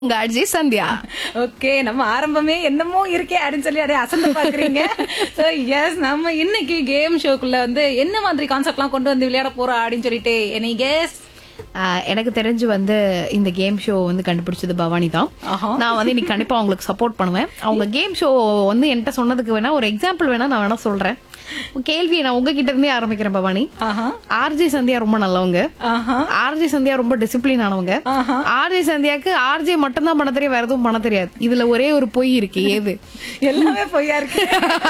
உங்க அஜய் சந்தியா ஓகே நம்ம ஆரம்பமே என்னமோ இருக்கே அப்படின்னு சொல்லி அப்படியே அசந்து பாக்குறீங்க சோ எஸ் நம்ம இன்னைக்கு கேம் ஷோக்குள்ள வந்து என்ன மாதிரி கான்செப்ட்லாம் கொண்டு வந்து விளையாட போறோம் அப்படின்னு சொல்லிட்டு என்னை கெஸ் ஆஹ் எனக்கு தெரிஞ்சு வந்து இந்த கேம் ஷோ வந்து கண்டுபிடிச்சது பவானி தான் ஆஹா. நான் வந்து இன்னைக்கு கண்டிப்பா அவங்களுக்கு சப்போர்ட் பண்ணுவேன் அவங்க கேம் ஷோ வந்து என்கிட்ட சொன்னதுக்கு வேணா ஒரு எக்ஸாம்பிள் வேணா நான் வேணா சொல்றேன் கேள்வியை நான் உங்ககிட்ட இருந்தே ஆரம்பிக்கிறேன் பவானி ஆஹா ஆர்ஜே சந்தியா ரொம்ப நல்லவங்க ஆஹா ஆர்ஜே சந்தியா ரொம்ப டிசிப்ளின் ஆனவங்க ஆஹா. ஆர்ஜே சந்தியாக்கு ஆர்ஜே மட்டும் தான் பண்ண தெரியும் வேற எதுவும் பண்ண தெரியாது இதுல ஒரே ஒரு பொய் இருக்கு ஏது எல்லாமே பொய்யா இருக்கு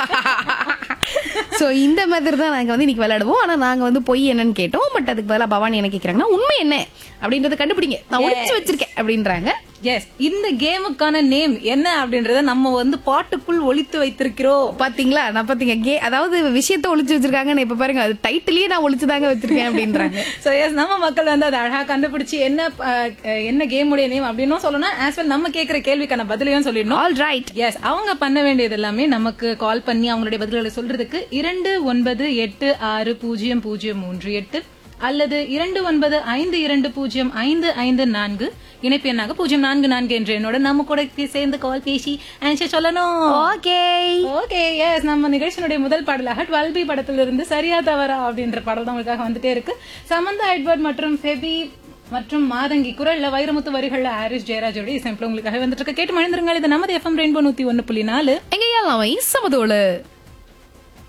சோ இந்த மாதிரி தான் நாங்க வந்து இன்னைக்கு விளையாடுவோம் ஆனா நாங்க வந்து பொய் என்னன்னு கேட்டோம் பட் அதுக்கு பதிலா பவானி என்ன கேக்குறாங்கன்னா உண்மை என்ன அப்படின்றத கண்டுபிடிங்க நான் ஒளிச்சு வச்சிருக்கேன் அப்படின்றாங்க எஸ் இந்த கேமுக்கான நேம் என்ன அப்படின்றத நம்ம வந்து பாட்டுக்குள் ஒளித்து வைத்திருக்கிறோம் பாத்தீங்களா நான் பாத்தீங்க கே அதாவது விஷயத்த ஒளிச்சு வச்சிருக்காங்கன்னு இப்ப பாருங்க அது டைட்டிலே நான் ஒளிச்சுதாங்க வச்சிருக்கேன் அப்படின்றாங்க சோ எஸ் நம்ம மக்கள் வந்து அதை அழகா கண்டுபிடிச்சு என்ன அஹ், என்ன கேமுடைய நேம் அப்படின்னும் சொல்லணும் ஆஸ் வெல் நம்ம கேக்குற கேள்விக்கான பதிலையும் சொல்லிடணும் ஆல் ரைட் எஸ் அவங்க பண்ண வேண்டியது எல்லாமே நமக்கு கால் பண்ணி அவங்களுடைய பதில்களை சொல்றதுக்கு இரண்டு ஒன்பது எட்டு ஆறு பூஜ்ஜியம் பூஜ்ஜியம் மூன்று எட்டு அல்லது இரண்டு ஒன்பது ஐந்து இரண்டு பூஜ்ஜியம் ஐந்து ஐந்து நான்கு இணைப்பு எண்ணாக பூஜ்ஜியம் நான்கு நான்கு என்ற என்னோட நம்ம கூட சேர்ந்து கால் பேசி ஆன்சர் சொல்லணும் ஓகே ஓகே எஸ் நம்ம நிகழ்ச்சியினுடைய முதல் பாடலாக டுவெல் பி படத்திலிருந்து சரியா தவறா அப்படின்ற பாடல் தான் உங்களுக்காக வந்துட்டே இருக்கு சமந்தா எட்வர்ட் மற்றும் ஃபெபி மற்றும் மாதங்கி குரல்ல வைரமுத்து வரிகள்ல ஹாரிஸ் ஜெயராஜோட இசைப்பில் உங்களுக்காக வந்துட்டு இருக்கு கேட்டு மணிந்திருங்கள் இது நமது எஃப்எம் ரெயின்போ நூத்தி ஒன்னு புள்ளி நாலு எங்க ஏன் சமதோளு